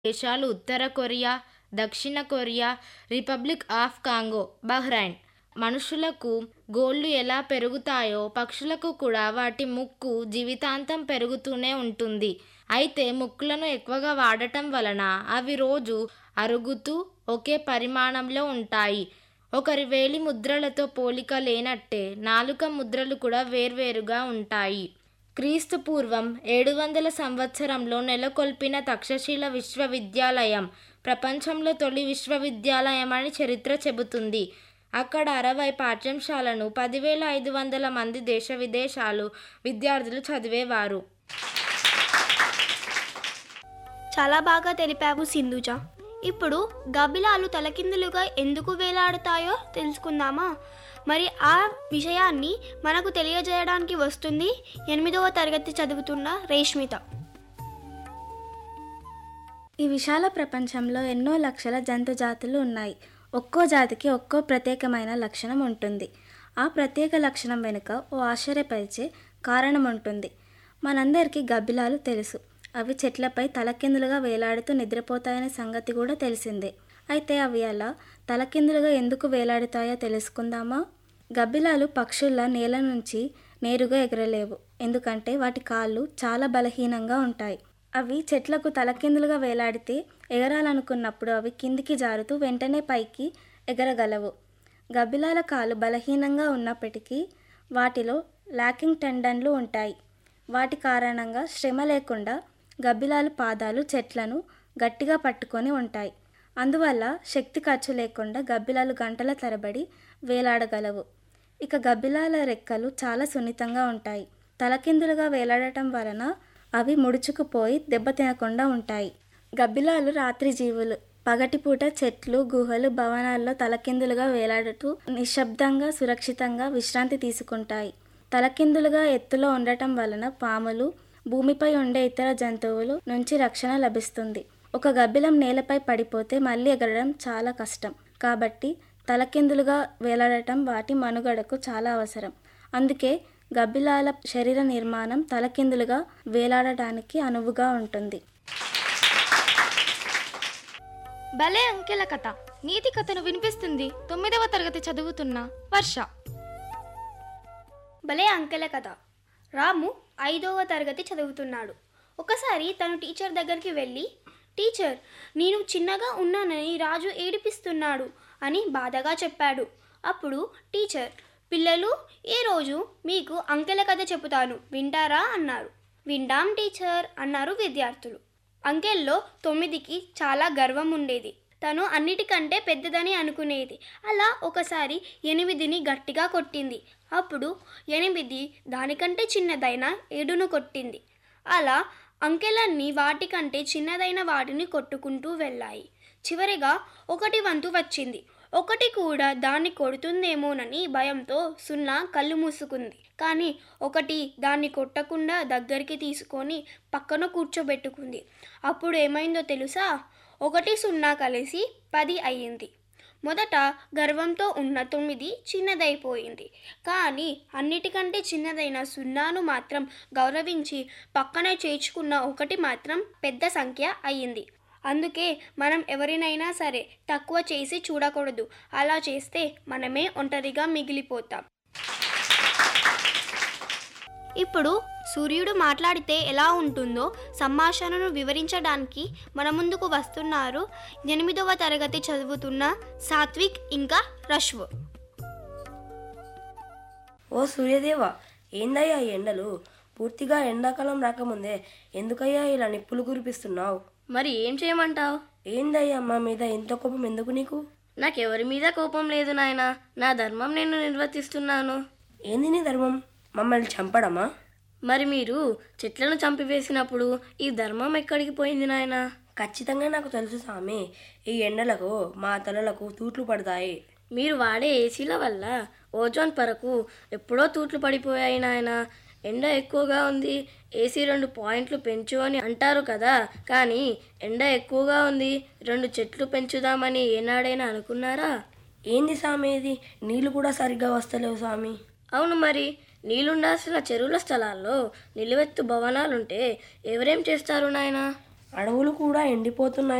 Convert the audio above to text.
దేశాలు ఉత్తర కొరియా దక్షిణ Korea republic of Congo Bahrain మనుషులకు గోళ్ళు ఎలా పెరుగుతాయో పక్షులకు కూడా వాటి ముక్కు జీవితాంతం పెరుగుతూనే ఉంటుంది అయితే ముక్కులను ఎక్కువగా వాడటం వలన అవి రోజు అరుగుతూ ఒకే పరిమాణంలో ఉంటాయి ఒకరి వేలి ముద్రలతో పోలిక లేనట్టే నాలుక ముద్రలు కూడా వేర్వేరుగా ఉంటాయి క్రీస్తు పూర్వం ఏడు వందల సంవత్సరంలో నెలకొల్పిన తక్షశిల విశ్వవిద్యాలయం ప్రపంచంలో తొలి విశ్వవిద్యాలయం అని చరిత్ర చెబుతుంది అక్కడ అరవై పాఠ్యాంశాలను పదివేల ఐదు వందల మంది దేశ విదేశాలు విద్యార్థులు చదివేవారు చాలా బాగా తెలిపావు సింధుజ ఇప్పుడు గబ్బిలాలు తలకిందులుగా ఎందుకు వేలాడతాయో తెలుసుకుందామా మరి ఆ విషయాన్ని మనకు తెలియజేయడానికి వస్తుంది ఎనిమిదవ తరగతి చదువుతున్న రేష్మిత ఈ విశాల ప్రపంచంలో ఎన్నో లక్షల జంతు జాతులు ఉన్నాయి ఒక్కో జాతికి ఒక్కో ప్రత్యేకమైన లక్షణం ఉంటుంది ఆ ప్రత్యేక లక్షణం వెనుక ఓ ఆశ్చర్యపరిచే కారణం ఉంటుంది మనందరికీ గబ్బిలాలు తెలుసు అవి చెట్లపై తలకిందులుగా వేలాడుతూ నిద్రపోతాయనే సంగతి కూడా తెలిసిందే అయితే అవి అలా తలకిందులుగా ఎందుకు వేలాడుతాయో తెలుసుకుందామా గబ్బిలాలు పక్షుల్లా నేల నుంచి నేరుగా ఎగరలేవు ఎందుకంటే వాటి కాళ్ళు చాలా బలహీనంగా ఉంటాయి అవి చెట్లకు తలకిందులుగా వేలాడితే ఎగరాలనుకున్నప్పుడు అవి కిందికి జారుతూ వెంటనే పైకి ఎగరగలవు గబ్బిలాల కాళ్ళు బలహీనంగా ఉన్నప్పటికీ వాటిలో లాకింగ్ టెండన్లు ఉంటాయి వాటి కారణంగా శ్రమ లేకుండా గబ్బిలాలు పాదాలు చెట్లను గట్టిగా పట్టుకొని ఉంటాయి అందువల్ల శక్తి ఖర్చు లేకుండా గబ్బిలాలు గంటల తరబడి వేలాడగలవు ఇక గబ్బిలాల రెక్కలు చాలా సున్నితంగా ఉంటాయి తలకిందులుగా వేలాడటం వలన అవి ముడుచుకుపోయి దెబ్బతినకుండా ఉంటాయి గబ్బిలాలు రాత్రి జీవులు పగటిపూట చెట్లు గుహలు భవనాల్లో తలకిందులుగా వేలాడుతూ నిశ్శబ్దంగా సురక్షితంగా విశ్రాంతి తీసుకుంటాయి తలకిందులుగా ఎత్తులో ఉండటం వలన పాములు భూమిపై ఉండే ఇతర జంతువులు నుంచి రక్షణ లభిస్తుంది ఒక గబ్బిలం నేలపై పడిపోతే మళ్ళీ ఎగరడం చాలా కష్టం కాబట్టి తలకిందులుగా వేలాడటం వాటి మనుగడకు చాలా అవసరం అందుకే గబ్బిలాల శరీర నిర్మాణం తలకిందులుగా వేలాడటానికి అనువుగా ఉంటుంది భలే అంకెల కథ నీతి కథను వినిపిస్తుంది తొమ్మిదవ తరగతి చదువుతున్న వర్ష భలే అంకెల కథ రాము ఐదవ తరగతి చదువుతున్నాడు ఒకసారి తను టీచర్ దగ్గరికి వెళ్ళి టీచర్ నేను చిన్నగా ఉన్నానని రాజు ఏడిపిస్తున్నాడు అని బాధగా చెప్పాడు అప్పుడు టీచర్ పిల్లలు ఈ రోజు మీకు అంకెల కథ చెబుతాను వింటారా అన్నారు వింటాం టీచర్ అన్నారు విద్యార్థులు అంకెల్లో తొమ్మిదికి చాలా గర్వం ఉండేది తను అన్నిటికంటే పెద్దదని అనుకునేది అలా ఒకసారి ఎనిమిదిని గట్టిగా కొట్టింది అప్పుడు ఎనిమిది దానికంటే చిన్నదైన ఏడును కొట్టింది అలా అంకెలన్నీ వాటికంటే చిన్నదైన వాటిని కొట్టుకుంటూ వెళ్ళాయి చివరిగా ఒకటి వంతు వచ్చింది ఒకటి కూడా దాన్ని కొడుతుందేమోనని భయంతో సున్నా కళ్ళు మూసుకుంది కానీ ఒకటి దాన్ని కొట్టకుండా దగ్గరికి తీసుకొని పక్కన కూర్చోబెట్టుకుంది అప్పుడు ఏమైందో తెలుసా ఒకటి సున్నా కలిసి పది అయ్యింది మొదట గర్వంతో ఉన్న తొమ్మిది చిన్నదైపోయింది కానీ అన్నిటికంటే చిన్నదైన సున్నాను మాత్రం గౌరవించి పక్కన చేర్చుకున్న ఒకటి మాత్రం పెద్ద సంఖ్య అయ్యింది అందుకే మనం ఎవరినైనా సరే తక్కువ చేసి చూడకూడదు అలా చేస్తే మనమే ఒంటరిగా మిగిలిపోతాం ఇప్పుడు సూర్యుడు మాట్లాడితే ఎలా ఉంటుందో సంభాషణను వివరించడానికి మన ముందుకు వస్తున్నారు ఎనిమిదవ తరగతి చదువుతున్న సాత్విక్ ఇంకా రష్వ్ ఓ సూర్యదేవ ఏందయ్యా ఈ ఎండలు పూర్తిగా ఎండాకాలం రాకముందే ఎందుకయ్యా ఇలా నిప్పులు కురిపిస్తున్నావు మరి ఏం చేయమంటావు ఏందయ్యా మా మీద ఎంత కోపం ఎందుకు నీకు నాకెవరి మీద కోపం లేదు నాయనా నా ధర్మం నేను నిర్వర్తిస్తున్నాను ఏంది నీ ధర్మం మమ్మల్ని చంపడమా మరి మీరు చెట్లను చంపివేసినప్పుడు ఈ ధర్మం ఎక్కడికి పోయింది నాయనా ఖచ్చితంగా నాకు తెలుసు స్వామి ఈ ఎండలకు మా తలలకు తూట్లు పడతాయి మీరు వాడే ఏసీల వల్ల ఓజోన్ పొరకు ఎప్పుడో తూట్లు పడిపోయాయి నాయనా ఎండ ఎక్కువగా ఉంది ఏసీ రెండు పాయింట్లు పెంచు అని అంటారు కదా కానీ ఎండ ఎక్కువగా ఉంది రెండు చెట్లు పెంచుదామని ఏనాడైనా అనుకున్నారా ఏంది స్వామి ఇది నీళ్ళు కూడా సరిగ్గా వస్తలేవు స్వామి అవును మరి నీళ్ళుండాల్సిన చెరువుల స్థలాల్లో నిలువెత్తు భవనాలుంటే ఎవరేం చేస్తారు నాయనా అడవులు కూడా ఎండిపోతున్నాయి